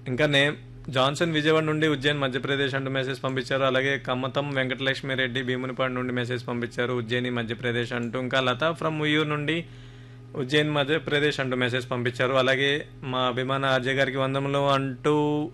ఇంకా name Johnson Vijayawada నుండి ఉజ్జయిన్ మధ్యప్రదేశ్ అంటూ మెసేజ్ పంపించారు అలాగే కమ్మతం వెంకటలక్ష్మి రెడ్డి భీమునిపాడు నుండి మెసేజ్ పంపించారు ఉజ్జయిని మధ్యప్రదేశ్ అంటూ ఇంకా లత ఫ్రమ్ ఉయ్యూరు నుండి ఉజ్జయిన్ మధ్యప్రదేశ్ అంటూ మెసేజ్ పంపించారు అలాగే మా అభిమాన అజయ్ గారికి వందములు అంటూ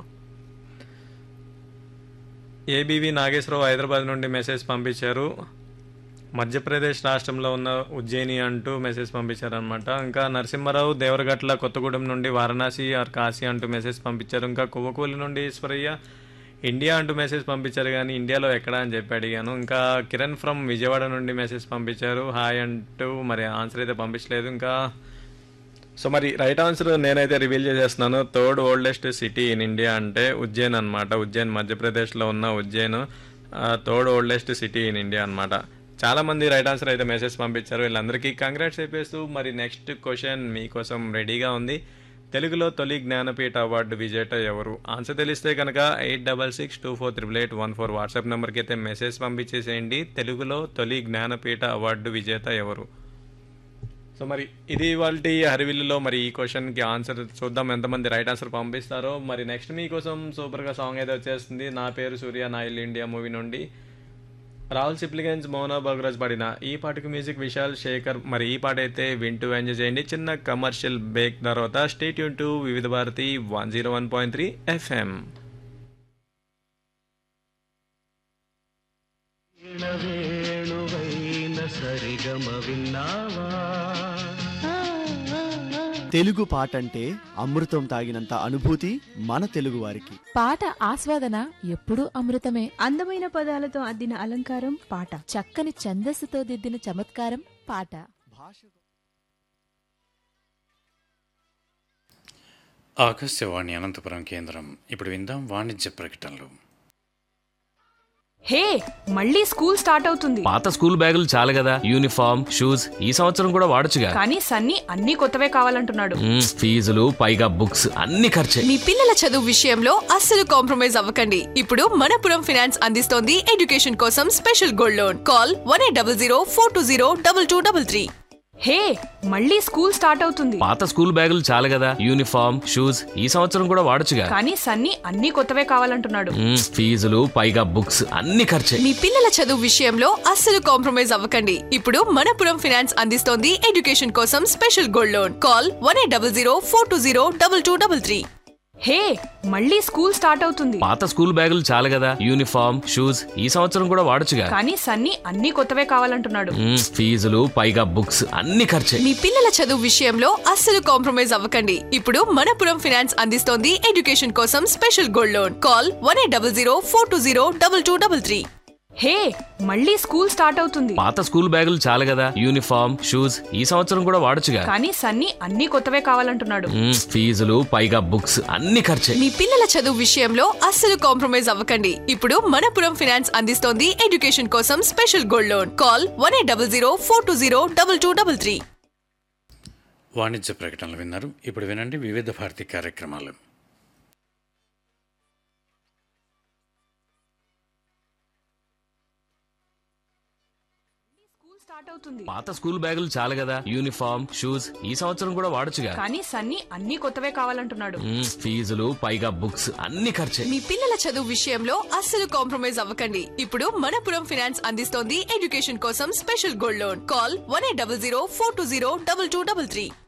ఏబీవి నాగేశ్వరరావు హైదరాబాద్ నుండి మెసేజ్ పంపించారు మధ్యప్రదేశ్ రాష్ట్రంలో ఉన్న ఉజ్జయిని అంటూ మెసేజ్ పంపించారనమాట ఇంకా నరసింహారావు దేవరగట్ల కొత్తగూడెం నుండి వారణాసి ఆర్ కాశీ అంటూ మెసేజ్ పంపించారు ఇంకా కువ్వకూలి నుండి ఈశ్వరయ్య ఇండియా అంటూ మెసేజ్ పంపించారు కానీ ఇండియాలో ఎక్కడ అని చెప్పి అడిగాను ఇంకా కిరణ్ ఫ్రమ్ విజయవాడ నుండి మెసేజ్ పంపించారు హాయ్ అంటూ మరి ఆన్సర్ అయితే పంపించలేదు ఇంకా సో మరి రైట్ ఆన్సర్ నేనైతే రివీల్ చేసేస్తున్నాను third oldest city in India అంటే ఉజ్జయిన్ అనమాట ఉజ్జయిన్ మధ్యప్రదేశ్లో ఉన్న Ujjain third oldest city in India అనమాట చాలా మంది రైట్ ఆన్సర్ అయితే మెసేజ్ పంపించారు వీళ్ళందరికీ కంగ్రాట్స్ చెప్పేస్తూ మరి నెక్స్ట్ క్వశ్చన్ మీకోసం రెడీగా ఉంది తెలుగులో తొలి జ్ఞానపీఠ అవార్డు విజేత ఎవరు ఆన్సర్ తెలిస్తే కనుక eight double six two four triple eight one four WhatsApp నెంబర్కి అయితే మెసేజ్ పంపించేసేయండి తెలుగులో తొలి జ్ఞానపీఠ అవార్డు విజేత ఎవరు సో మరి ఇది వాళ్ళ హరివిల్లులో మరి ఈ క్వశ్చన్కి ఆన్సర్ చూద్దాం ఎంతమంది రైట్ ఆన్సర్ పంపిస్తారో మరి నెక్స్ట్ మీకోసం సూపర్గా సాంగ్ అయితే వచ్చేస్తుంది నా పేరు సూర్య నా ఇల్లు ఇండియా మూవీ నుండి రాహుల్ సిప్లిగన్స్ మౌనా బగ్రాజ్ పాడిన ఈ పాటకు మ్యూజిక్ విశాల్ శేఖర్ మరి ఈ పాట అయితే వింటూ ఎంజాయ్ చేయండి చిన్న కమర్షియల్ బ్రేక్ తర్వాత స్టేట్ యూన్ to Vividh Bharati one zero one point three FM వేణువైన సరిగమ విన్నావా తెలుగు పాట అంటే అమృతం తాగినంత అనుభూతి మన తెలుగు వారికి పాట ఆస్వాదన ఎప్పుడూ అమృతమే అందమైన పదాలతో అద్దిన అలంకారం పాట చక్కని ఛందస్సుతో దిద్దిన చమత్కారం పాట ఆకాశవాణి అనంతపురం కేంద్రం ఇప్పుడు విందాం వాణిజ్య ప్రకటనలు హే మళ్ళీ స్కూల్ స్టార్ట్ అవుతుంది పాత స్కూల్ బ్యాగులు చాలు కదా యూనిఫామ్ షూస్ ఈ సంవత్సరం కూడా వాడొచ్చుగా కానీ సన్నీ అన్ని కొత్తవే కావాలంటున్నాడు మ్మ్, ఫీజులు పైగా బుక్స్ అన్ని ఖర్చే మీ పిల్లల చదువు విషయంలో అస్సలు కాంప్రమైజ్ అవ్వకండి ఇప్పుడు మనపురం ఫినాన్స్ అందిస్తోంది ఎడ్యుకేషన్ కోసం special gold loan call one eight double zero four two zero double two double three hey మళ్ళీ స్కూల్ స్టార్ట్ అవుతుంది పాత స్కూల్ బ్యాగులు చాలు కదా యూనిఫామ్ షూస్ ఈ సంవత్సరం కూడా వాడొచ్చుగా కానీ సన్నీ అన్ని కొత్తవే కావాలంటున్నాడు మ్మ్, ఫీజులు పైగా బుక్స్ అన్ని ఖర్చే మీ పిల్లల చదువు విషయంలో అస్సలు కాంప్రమైజ్ అవ్వకండి ఇప్పుడు మనపురం ఫినాన్స్ అందిస్తోంది ఎడ్యుకేషన్ కోసం special gold loan call one eight double zero four two zero double two double three hey మళ్ళీ స్కూల్ స్టార్ట్ అవుతుంది పాత స్కూల్ బ్యాగులు చాలు కదా యూనిఫామ్ షూస్ ఈ సంవత్సరం కూడా వాడొచ్చుగా కానీ సన్నీ అన్ని కొత్తవే కావాలంటున్నాడు మ్మ్, ఫీజులు పైగా బుక్స్ అన్ని ఖర్చే మీ పిల్లల చదువు విషయంలో అస్సలు కాంప్రమైజ్ అవ్వకండి ఇప్పుడు మనపురం ఫినాన్స్ అందిస్తోంది ఎడ్యుకేషన్ కోసం special gold loan call one eight double zero four two zero double two double three hey మళ్ళీ స్కూల్ స్టార్ట్ అవుతుంది పాత స్కూల్ బ్యాగులు చాలు కదా యూనిఫామ్ షూస్ ఈ సంవత్సరం కూడా వాడొచ్చుగా కానీ సన్నీ అన్ని కొత్తవే కావాలంటున్నాడు మ్మ్, ఫీజులు పైగా బుక్స్ అన్ని ఖర్చే మీ పిల్లల చదువు విషయంలో అస్సలు కాంప్రమైజ్ అవ్వకండి ఇప్పుడు మనపురం ఫినాన్స్ అందిస్తోంది ఎడ్యుకేషన్ కోసం special gold loan call one eight double zero four two zero double two double three వాణిజ్య ప్రకటనలు విన్నారు ఇప్పుడు వినండి వివిధ భారతి కార్యక్రమాలు స్కూల్ స్టార్ట్ అవుతుంది పాత స్కూల్ బ్యాగులు చాలు కదా యూనిఫామ్ షూస్ ఈ సంవత్సరం కూడా వాడొచ్చుగా కానీ సన్నీ అన్ని కొత్తవే కావాలంటున్నాడు మ్మ్, ఫీజులు పైగా బుక్స్ అన్ని ఖర్చే మీ పిల్లల చదువు విషయంలో అస్సలు కాంప్రమైజ్ అవ్వకండి ఇప్పుడు మనపురం ఫినాన్స్ అందిస్తోంది ఎడ్యుకేషన్ కోసం special gold loan call one eight double zero four two zero double two double three